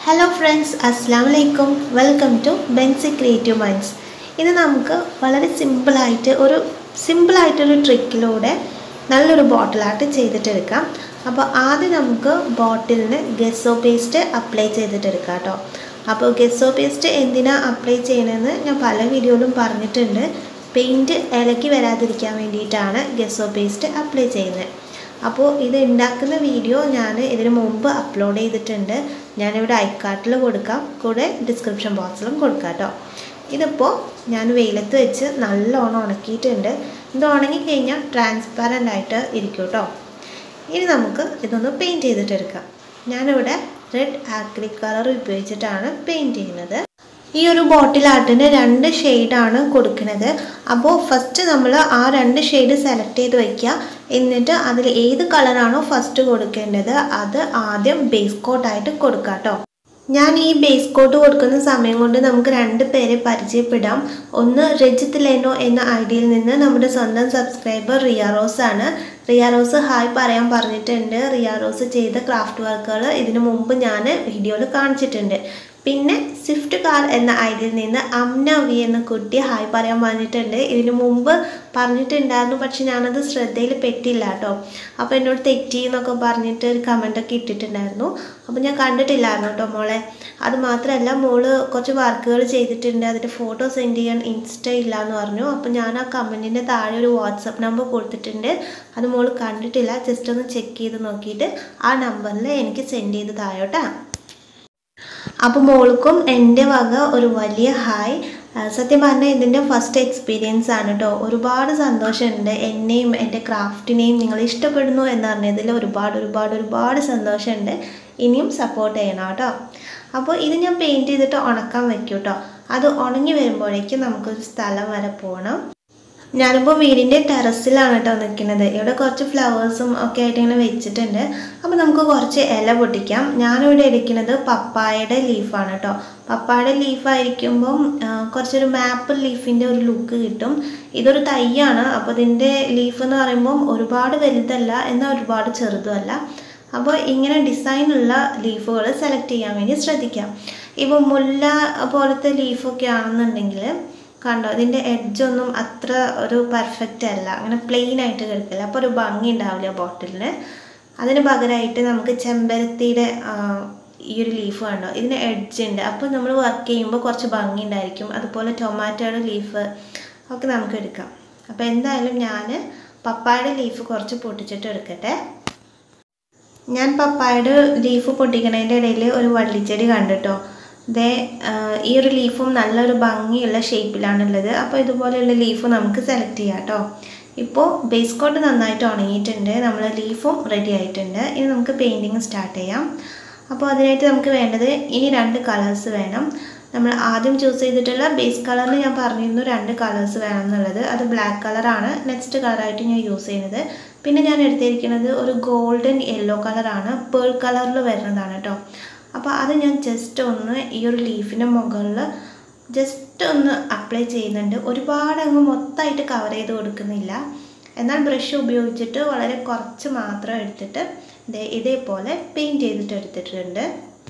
hello friends അസ്സാം വലൈക്കും welcome to Benzy creative minds ഇത് നമുക്ക് വളരെ സിമ്പിളായിട്ട് ഒരു സിമ്പിളായിട്ടൊരു ട്രിക്കിലൂടെ നല്ലൊരു ബോട്ടിൽ ആർട്ട് ചെയ്തിട്ടെടുക്കാം അപ്പോൾ ആദ്യം നമുക്ക് ബോട്ടിലിന് ഗെസോ പേസ്റ്റ് അപ്ലൈ ചെയ്തിട്ടെടുക്കാം കേട്ടോ അപ്പോൾ ഗെസോ പേസ്റ്റ് എന്തിനാ അപ്ലൈ ചെയ്യണമെന്ന് ഞാൻ പല വീഡിയോയിലും പറഞ്ഞിട്ടുണ്ട് പെയിൻറ്റ് ഇലക്കി വരാതിരിക്കാൻ വേണ്ടിയിട്ടാണ് ഗെസോ പേസ്റ്റ് അപ്ലൈ ചെയ്യുന്നത് അപ്പോൾ ഇത് ഉണ്ടാക്കുന്ന വീഡിയോ ഞാൻ ഇതിന് മുമ്പ് അപ്ലോഡ് ചെയ്തിട്ടുണ്ട് ഞാനിവിടെ ഐക്കാർട്ടിൽ കൊടുക്കാം കൂടെ ഡിസ്ക്രിപ്ഷൻ ബോക്സിലും കൊടുക്കാം കേട്ടോ ഇതിപ്പോൾ ഞാൻ വെയിലത്ത് വെച്ച് നല്ലോണം ഉണക്കിയിട്ടുണ്ട് ഇത് ഉണങ്ങിക്കഴിഞ്ഞാൽ ട്രാൻസ്പാരൻ്റ് ആയിട്ട് ഇരിക്കും കേട്ടോ ഇനി നമുക്ക് ഇതൊന്ന് പെയിൻറ്റ് ചെയ്തിട്ടെടുക്കാം ഞാനിവിടെ റെഡ് ആക്രിക് കളർ ഉപയോഗിച്ചിട്ടാണ് പെയിൻറ്റ് ചെയ്യുന്നത് ഈ ഒരു ബോട്ടിൽ ആർട്ടിന് രണ്ട് ഷെയ്ഡാണ് കൊടുക്കുന്നത് അപ്പോൾ ഫസ്റ്റ് നമ്മൾ ആ രണ്ട് ഷെയ്ഡ് സെലക്ട് ചെയ്ത് വയ്ക്കുക എന്നിട്ട് അതിൽ ഏത് കളറാണോ ഫസ്റ്റ് കൊടുക്കേണ്ടത് അത് ആദ്യം ബേസ് കോട്ടായിട്ട് കൊടുക്കുക കേട്ടോ ഞാൻ ഈ ബേസ് കോട്ട് കൊടുക്കുന്ന സമയം കൊണ്ട് നമുക്ക് രണ്ട് പേരെ പരിചയപ്പെടാം ഒന്ന് രജിത് ലെനോ എന്ന ഐഡിയിൽ നിന്ന് നമ്മുടെ സ്വന്തം സബ്സ്ക്രൈബർ റിയാറോസ് ആണ് റിയാറോസ് ഹായ് പറയാൻ പറഞ്ഞിട്ടുണ്ട് റിയാറോസ് ചെയ്ത ക്രാഫ്റ്റ് വർക്കുകൾ ഇതിനു മുമ്പ് ഞാൻ വീഡിയോയിൽ കാണിച്ചിട്ടുണ്ട് പിന്നെ സ്വിഫ്റ്റ് കാർ എന്ന ഐഡിയിൽ നിന്ന് അമ്ന വി എന്ന കുട്ടി ഹായ് പറയാൻ പറഞ്ഞിട്ടുണ്ട് ഇതിനു മുമ്പ് പറഞ്ഞിട്ടുണ്ടായിരുന്നു പക്ഷെ ഞാനത് ശ്രദ്ധയിൽ പെട്ടില്ല കേട്ടോ അപ്പോൾ എന്നോട് തെറ്റി എന്നൊക്കെ പറഞ്ഞിട്ട് ഒരു കമൻ്റൊക്കെ ഇട്ടിട്ടുണ്ടായിരുന്നു അപ്പോൾ ഞാൻ കണ്ടിട്ടില്ലായിരുന്നു കേട്ടോ മോളെ അത് മാത്രമല്ല മോള് കുറച്ച് വർക്കുകൾ ചെയ്തിട്ടുണ്ട് അതിൻ്റെ ഫോട്ടോ സെൻഡ് ചെയ്യാൻ ഇൻസ്റ്റ ഇല്ല എന്ന് പറഞ്ഞു അപ്പോൾ ഞാൻ ആ കമൻറ്റിൻ്റെ താഴെ ഒരു വാട്സപ്പ് നമ്പർ കൊടുത്തിട്ടുണ്ട് അത് മോള് കണ്ടിട്ടില്ല ജസ്റ്റ് ഒന്ന് ചെക്ക് ചെയ്ത് നോക്കിയിട്ട് ആ നമ്പറിൽ എനിക്ക് സെൻഡ് ചെയ്ത് താഴോട്ടാ അപ്പോൾ മോൾക്കും എൻ്റെ വക ഒരു വലിയ ഹായ് സത്യം പറഞ്ഞാൽ ഇതിൻ്റെ ഫസ്റ്റ് എക്സ്പീരിയൻസ് ആണ് കേട്ടോ ഒരുപാട് സന്തോഷമുണ്ട് എന്നെയും എൻ്റെ ക്രാഫ്റ്റിനെയും നിങ്ങൾ ഇഷ്ടപ്പെടുന്നു എന്ന് പറഞ്ഞതിൽ ഒരുപാട് ഒരുപാട് ഒരുപാട് സന്തോഷമുണ്ട് ഇനിയും സപ്പോർട്ട് ചെയ്യണം കേട്ടോ അപ്പോൾ ഇത് ഞാൻ പെയിൻറ്റ് ചെയ്തിട്ട് ഉണക്കാൻ വെക്കും കേട്ടോ അത് ഉണങ്ങി വരുമ്പോഴേക്കും നമുക്കൊരു സ്ഥലം വരെ പോകണം ഞാനിപ്പോൾ വീടിൻ്റെ ടെറസിലാണ് കേട്ടോ നിൽക്കുന്നത് ഇവിടെ കുറച്ച് ഫ്ലവേഴ്സും ഒക്കെ ആയിട്ട് ഇങ്ങനെ വെച്ചിട്ടുണ്ട് അപ്പോൾ നമുക്ക് കുറച്ച് ഇല പൊട്ടിക്കാം ഞാനിവിടെ എടുക്കുന്നത് പപ്പായയുടെ ലീഫാണ് കേട്ടോ പപ്പായയുടെ ലീഫായിരിക്കുമ്പം കുറച്ചൊരു മാപ്പിൾ ലീഫിൻ്റെ ഒരു ലുക്ക് കിട്ടും ഇതൊരു തൈയാണ് അപ്പോൾ ഇതിൻ്റെ ലീഫ് എന്ന് പറയുമ്പം ഒരുപാട് വലുതല്ല എന്നാൽ ഒരുപാട് ചെറുതുമല്ല അപ്പോൾ ഇങ്ങനെ ഡിസൈനുള്ള ലീഫുകൾ സെലക്ട് ചെയ്യാൻ വേണ്ടി ശ്രദ്ധിക്കാം ഇപ്പോൾ മുല്ല പോലത്തെ ലീഫൊക്കെ ആണെന്നുണ്ടെങ്കിൽ കണ്ടോ ഇതിൻ്റെ എഡ്ജൊന്നും അത്ര ഒരു പെർഫെക്റ്റ് അല്ല അങ്ങനെ പ്ലെയിൻ ആയിട്ട് കിടക്കില്ല അപ്പോൾ ഒരു ഭംഗി ഉണ്ടാവില്ല ബോട്ടിലിന് അതിന് പകരമായിട്ട് നമുക്ക് ചെമ്പരത്തിയുടെ ഈ ഒരു ലീഫ് കണ്ടോ ഇതിന് എഡ്ജ് ഉണ്ട് അപ്പോൾ നമ്മൾ വർക്ക് ചെയ്യുമ്പോൾ കുറച്ച് ഭംഗി ഉണ്ടായിരിക്കും അതുപോലെ ടൊമാറ്റോയുടെ ലീഫ് ഒക്കെ നമുക്ക് എടുക്കാം അപ്പോൾ എന്തായാലും ഞാൻ പപ്പായയുടെ ലീഫ് കുറച്ച് പൊട്ടിച്ചിട്ട് എടുക്കട്ടെ ഞാൻ പപ്പായയുടെ ലീഫ് പൊട്ടിക്കണതിൻ്റെ ഇടയിൽ ഒരു വള്ളിച്ചെടി കണ്ടിട്ടോ ദേ ഈ ഒരു ലീഫും നല്ലൊരു ഭംഗിയുള്ള ഷേപ്പിലാണുള്ളത് അപ്പോൾ ഇതുപോലെയുള്ള ലീഫ് നമുക്ക് സെലക്ട് ചെയ്യാം കേട്ടോ ഇപ്പോൾ ബേസ് കോട്ട് നന്നായിട്ട് ഉണങ്ങിയിട്ടുണ്ട് നമ്മൾ ലീഫും റെഡി ആയിട്ടുണ്ട് ഇനി നമുക്ക് പെയിൻറ്റിങ് സ്റ്റാർട്ട് ചെയ്യാം അപ്പോൾ അതിനായിട്ട് നമുക്ക് വേണ്ടത് ഇനി രണ്ട് കളേഴ്സ് വേണം നമ്മൾ ആദ്യം ചൂസ് ചെയ്തിട്ടുള്ള ബേസ് കളറിന് ഞാൻ പറഞ്ഞിരുന്നു രണ്ട് കളേഴ്സ് വേണം എന്നുള്ളത് അത് ബ്ലാക്ക് കളറാണ് നെക്സ്റ്റ് കളറായിട്ട് ഞാൻ യൂസ് ചെയ്യുന്നത് പിന്നെ ഞാൻ എടുത്തിരിക്കുന്നത് ഒരു ഗോൾഡൻ യെല്ലോ കളറാണ് പേൾ കളറിൽ വരുന്നതാണ് കേട്ടോ അപ്പോൾ അത് ഞാൻ ജസ്റ്റ് ഒന്ന് ഈ ഒരു ലീഫിൻ്റെ മുകളിൽ ജസ്റ്റ് ഒന്ന് അപ്ലൈ ചെയ്യുന്നുണ്ട് ഒരുപാട് അങ്ങ് മൊത്തമായിട്ട് കവർ ചെയ്ത് കൊടുക്കുന്നില്ല എന്നാൽ ബ്രഷ് ഉപയോഗിച്ചിട്ട് വളരെ കുറച്ച് മാത്രം എടുത്തിട്ട് ഇതേപോലെ പെയിൻറ്റ് ചെയ്തിട്ട് എടുത്തിട്ടുണ്ട്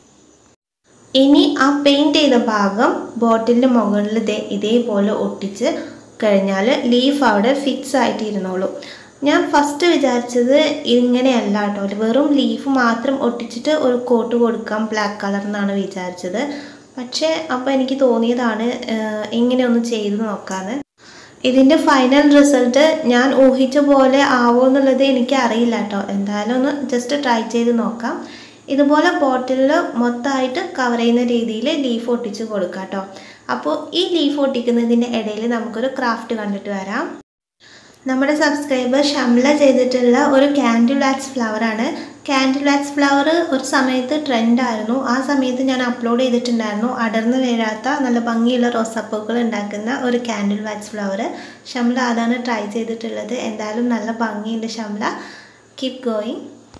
ഇനി ആ പെയിൻറ്റ് ചെയ്ത ഭാഗം ബോട്ടിലിൻ്റെ മുകളിൽ ഇതേ ഇതേപോലെ ഒട്ടിച്ച് കഴിഞ്ഞാൽ ലീഫ് അവിടെ ഫിക്സ് ആയിട്ട് ഇരുന്നോളൂ ഞാൻ ഫസ്റ്റ് വിചാരിച്ചത് ഇങ്ങനെയല്ല കേട്ടോ വെറും ലീഫ് മാത്രം ഒട്ടിച്ചിട്ട് ഒരു കോട്ട് കൊടുക്കാം ബ്ലാക്ക് കളർ എന്നാണ് വിചാരിച്ചത് പക്ഷേ അപ്പോൾ എനിക്ക് തോന്നിയതാണ് ഇങ്ങനെ ഒന്ന് ചെയ്ത് നോക്കാന്ന് ഇതിൻ്റെ ഫൈനൽ റിസൾട്ട് ഞാൻ ഊഹിച്ച പോലെ ആവോ എന്നുള്ളത് എനിക്ക് അറിയില്ല കേട്ടോ എന്തായാലും ഒന്ന് ജസ്റ്റ് ട്രൈ ചെയ്ത് നോക്കാം ഇതുപോലെ ബോട്ടിലിൽ മൊത്തമായിട്ട് കവർ ചെയ്യുന്ന രീതിയിൽ ലീഫ് ഒട്ടിച്ച് കൊടുക്കാം കേട്ടോ അപ്പോൾ ഈ ലീഫ് ഒട്ടിക്കുന്നതിൻ്റെ ഇടയിൽ നമുക്കൊരു ക്രാഫ്റ്റ് കണ്ടിട്ട് വരാം നമ്മുടെ സബ്സ്ക്രൈബർ ഷംല ചെയ്തിട്ടുള്ള ഒരു ക്യാൻഡിൽ വാക്സ് ഫ്ലവറാണ് ക്യാൻഡിൽ വാക്സ് ഫ്ലവർ ഒരു സമയത്ത് ട്രെൻഡായിരുന്നു ആ സമയത്ത് ഞാൻ അപ്ലോഡ് ചെയ്തിട്ടുണ്ടായിരുന്നു അടർന്നു വീഴാത്ത നല്ല ഭംഗിയുള്ള റോസാപ്പൂക്കൾ ഉണ്ടാക്കുന്ന ഒരു ക്യാൻഡിൽ വാക്സ് ഫ്ലവർ ഷംല അതാണ് ട്രൈ ചെയ്തിട്ടുള്ളത് എന്തായാലും നല്ല ഭംഗിയുണ്ട് ഷംല കീപ് ഗോയിങ്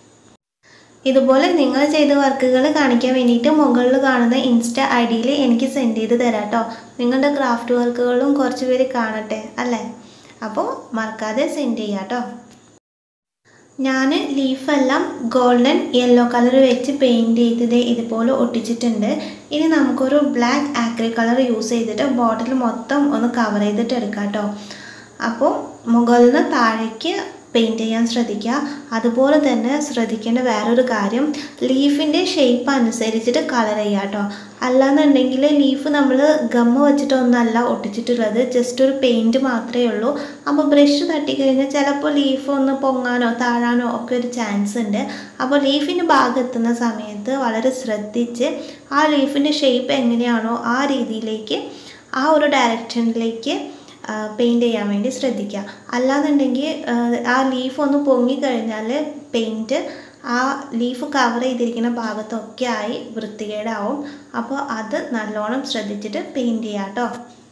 ഇതുപോലെ നിങ്ങൾ ചെയ്ത വർക്കുകൾ കാണിക്കാൻ വേണ്ടിയിട്ട് മുകളിൽ കാണുന്ന ഇൻസ്റ്റ ഐ ഡിയിൽ എനിക്ക് സെൻഡ് ചെയ്ത് തരാം കേട്ടോ നിങ്ങളുടെ ക്രാഫ്റ്റ് വർക്കുകളും കുറച്ച് പേര് കാണട്ടെ അല്ലേ അപ്പോൾ മറക്കാതെ സെൻഡ് ചെയ്യാം കേട്ടോ ഞാൻ ലീഫെല്ലാം ഗോൾഡൻ യെല്ലോ കളർ വെച്ച് പെയിൻറ് ചെയ്തത് ഇതുപോലെ ഒട്ടിച്ചിട്ടുണ്ട് ഇനി നമുക്കൊരു ബ്ലാക്ക് ആക്രി കളർ യൂസ് ചെയ്തിട്ട് ബോട്ടിൽ മൊത്തം ഒന്ന് കവർ ചെയ്തിട്ട് എടുക്കാം കേട്ടോ അപ്പോൾ മുകളിൽ നിന്ന് താഴേക്ക് പെയിൻറ് ചെയ്യാൻ ശ്രദ്ധിക്കുക അതുപോലെ തന്നെ ശ്രദ്ധിക്കേണ്ട വേറൊരു കാര്യം ലീഫിൻ്റെ ഷേപ്പ് അനുസരിച്ചിട്ട് കളർ ചെയ്യുക കേട്ടോ അല്ലാന്നുണ്ടെങ്കിൽ ലീഫ് നമ്മൾ ഗമ്മ വെച്ചിട്ടൊന്നല്ല ഒട്ടിച്ചിട്ടുള്ളത് ജസ്റ്റ് ഒരു പെയിൻറ് മാത്രമേ ഉള്ളൂ അപ്പോൾ ബ്രഷ് തട്ടിക്കഴിഞ്ഞാൽ ചിലപ്പോൾ ലീഫ് ഒന്ന് പൊങ്ങാനോ താഴാനോ ഒക്കെ ഒരു ചാൻസ് ഉണ്ട് അപ്പോൾ ലീഫിൻ്റെ ഭാഗം എത്തുന്ന സമയത്ത് വളരെ ശ്രദ്ധിച്ച് ആ ലീഫിൻ്റെ ഷേപ്പ് എങ്ങനെയാണോ ആ രീതിയിലേക്ക് ആ ഒരു ഡയറക്ഷനിലേക്ക് പെയിൻറ് ചെയ്യാൻ വേണ്ടി ശ്രദ്ധിക്കുക അല്ലാന്നുണ്ടെങ്കിൽ ആ ലീഫ് ഒന്ന് പൊങ്ങിക്കഴിഞ്ഞാൽ പെയിൻറ്റ് ആ ലീഫ് കവർ ചെയ്തിരിക്കുന്ന ഭാഗത്തൊക്കെ ആയി വൃത്തികേടാവും അപ്പോൾ അത് നല്ലോണം ശ്രദ്ധിച്ചിട്ട് പെയിൻറ് ചെയ്യാം കേട്ടോ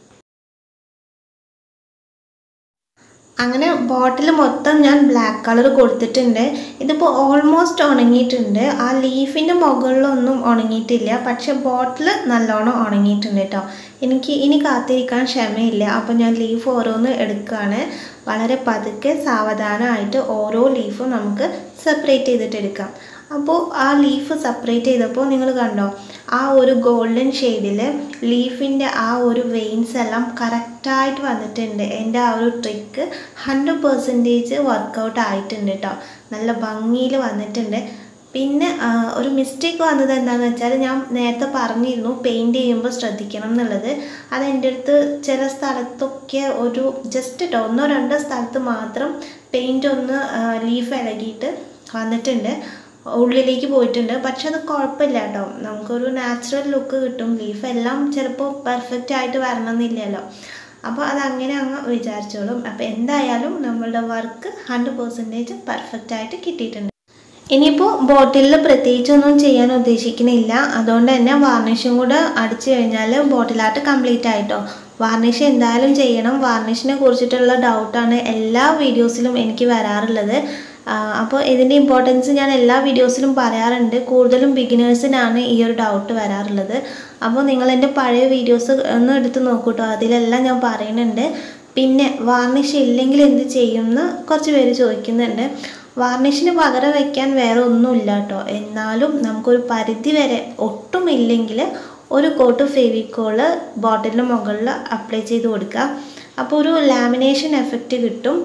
അങ്ങനെ ബോട്ടിൽ മൊത്തം ഞാൻ ബ്ലാക്ക് കളർ കൊടുത്തിട്ടുണ്ട് ഇതിപ്പോൾ ഓൾമോസ്റ്റ് ഉണങ്ങിയിട്ടുണ്ട് ആ ലീഫിൻ്റെ മുകളിലൊന്നും ഉണങ്ങിയിട്ടില്ല പക്ഷെ ബോട്ടിൽ നല്ലോണം ഉണങ്ങിയിട്ടുണ്ട് കേട്ടോ എനിക്ക് ഇനി കാത്തിരിക്കാൻ ക്ഷമയില്ല അപ്പോൾ ഞാൻ ലീഫ് ഓരോന്ന് എടുക്കുകയാണ് വളരെ പതുക്കെ സാവധാനമായിട്ട് ഓരോ ലീഫും നമുക്ക് സെപ്പറേറ്റ് ചെയ്തിട്ട് എടുക്കാം അപ്പോൾ ആ ലീഫ് സെപ്പറേറ്റ് ചെയ്തപ്പോൾ നിങ്ങൾ കണ്ടോ ആ ഒരു ഗോൾഡൻ ഷെയ്ഡിൽ ലീഫിൻ്റെ ആ ഒരു വെയിൻസ് എല്ലാം കറക്റ്റായിട്ട് വന്നിട്ടുണ്ട് എൻ്റെ ആ ഒരു ട്രിക്ക് ഹൺഡ്രഡ് പെർസെൻറ്റേജ് വർക്കൗട്ട് ആയിട്ടുണ്ട് കേട്ടോ നല്ല ഭംഗിയിൽ വന്നിട്ടുണ്ട് പിന്നെ ഒരു മിസ്റ്റേക്ക് വന്നത് എന്താണെന്ന് വെച്ചാൽ ഞാൻ നേരത്തെ പറഞ്ഞിരുന്നു പെയിൻറ് ചെയ്യുമ്പോൾ ശ്രദ്ധിക്കണം എന്നുള്ളത് അത് എൻ്റെ അടുത്ത് ചില സ്ഥലത്തൊക്കെ ഒരു ജസ്റ്റ് കേട്ടോ ഒന്നോ രണ്ടോ സ്ഥലത്ത് മാത്രം പെയിൻ്റ് ഒന്ന് ലീഫ് ഇളകിയിട്ട് വന്നിട്ടുണ്ട് ഉള്ളിലേക്ക് പോയിട്ടുണ്ട് പക്ഷെ അത് കുഴപ്പമില്ല കേട്ടോ നമുക്കൊരു നാച്ചുറൽ ലുക്ക് കിട്ടും ലീഫ് എല്ലാം ചിലപ്പോൾ പെർഫെക്റ്റ് ആയിട്ട് വരണമെന്നില്ലല്ലോ അപ്പോൾ അതങ്ങനെ അങ്ങ് വിചാരിച്ചോളും അപ്പോൾ എന്തായാലും നമ്മളുടെ വർക്ക് ഹൺഡ്രഡ് പെർസെൻറ്റേജ് പെർഫെക്റ്റ് ആയിട്ട് കിട്ടിയിട്ടുണ്ട് ഇനിയിപ്പോൾ ബോട്ടിലിൽ പ്രത്യേകിച്ചൊന്നും ചെയ്യാൻ ഉദ്ദേശിക്കുന്നില്ല അതുകൊണ്ട് തന്നെ വാർണിഷും കൂടെ അടിച്ചു കഴിഞ്ഞാൽ ബോട്ടിലായിട്ട് കംപ്ലീറ്റ് ആയിട്ടോ വാർണിഷ് എന്തായാലും ചെയ്യണം വാർണിഷിനെ കുറിച്ചിട്ടുള്ള ഡൗട്ടാണ് എല്ലാ വീഡിയോസിലും എനിക്ക് വരാറുള്ളത് അപ്പോൾ ഇതിൻ്റെ ഇമ്പോർട്ടൻസ് ഞാൻ എല്ലാ വീഡിയോസിലും പറയാറുണ്ട് കൂടുതലും ബിഗിനേഴ്സിനാണ് ഈ ഒരു ഡൗട്ട് വരാറുള്ളത് അപ്പോൾ നിങ്ങൾ എൻ്റെ പഴയ വീഡിയോസ് ഒന്ന് എടുത്ത് നോക്കൂട്ടോ അതിലെല്ലാം ഞാൻ പറയുന്നുണ്ട് പിന്നെ വാർണിഷ് ഇല്ലെങ്കിൽ എന്ത് ചെയ്യുമെന്ന് കുറച്ച് പേര് ചോദിക്കുന്നുണ്ട് വാർണിഷിന് പകരം വയ്ക്കാൻ വേറെ ഒന്നുമില്ല കേട്ടോ എന്നാലും നമുക്കൊരു പരിധി വരെ ഒട്ടും ഇല്ലെങ്കിൽ ഒരു കോട്ട് ഫെവിക്കോള് ബോട്ടിലിന് മുകളിൽ അപ്ലൈ ചെയ്ത് കൊടുക്കുക അപ്പോൾ ഒരു ലാമിനേഷൻ എഫക്റ്റ് കിട്ടും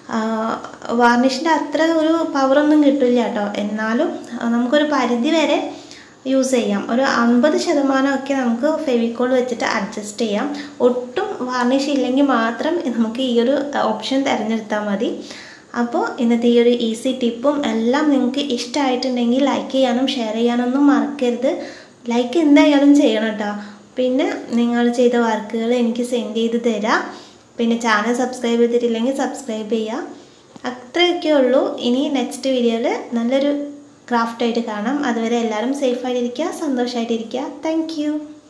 വാർണിഷിൻ്റെ അത്ര ഒരു പവറൊന്നും കിട്ടില്ല കേട്ടോ എന്നാലും നമുക്കൊരു പരിധി വരെ യൂസ് ചെയ്യാം ഒരു അമ്പത് ശതമാനമൊക്കെ നമുക്ക് ഫെവിക്കോൾ വെച്ചിട്ട് അഡ്ജസ്റ്റ് ചെയ്യാം ഒട്ടും വാർണിഷ് ഇല്ലെങ്കിൽ മാത്രം നമുക്ക് ഈ ഒരു ഓപ്ഷൻ തിരഞ്ഞെടുത്താൽ മതി അപ്പോൾ ഇന്നത്തെ ഈ ഒരു ഈസി ടിപ്പും എല്ലാം നിങ്ങൾക്ക് ഇഷ്ടമായിട്ടുണ്ടെങ്കിൽ ലൈക്ക് ചെയ്യാനും ഷെയർ ചെയ്യാനൊന്നും മറക്കരുത് ലൈക്ക് എന്തായാലും ചെയ്യണം കേട്ടോ പിന്നെ നിങ്ങൾ ചെയ്ത വർക്കുകൾ എനിക്ക് സെൻഡ് ചെയ്ത് തരാം പിന്നെ ചാനൽ സബ്സ്ക്രൈബ് ചെയ്തിട്ടില്ലെങ്കിൽ സബ്സ്ക്രൈബ് ചെയ്യുക അത്രയൊക്കെ ഉള്ളൂ ഇനി നെക്സ്റ്റ് വീഡിയോയിൽ നല്ലൊരു ക്രാഫ്റ്റായിട്ട് കാണാം അതുവരെ എല്ലാവരും സേഫായിട്ടിരിക്കുക സന്തോഷമായിട്ടിരിക്കുക താങ്ക്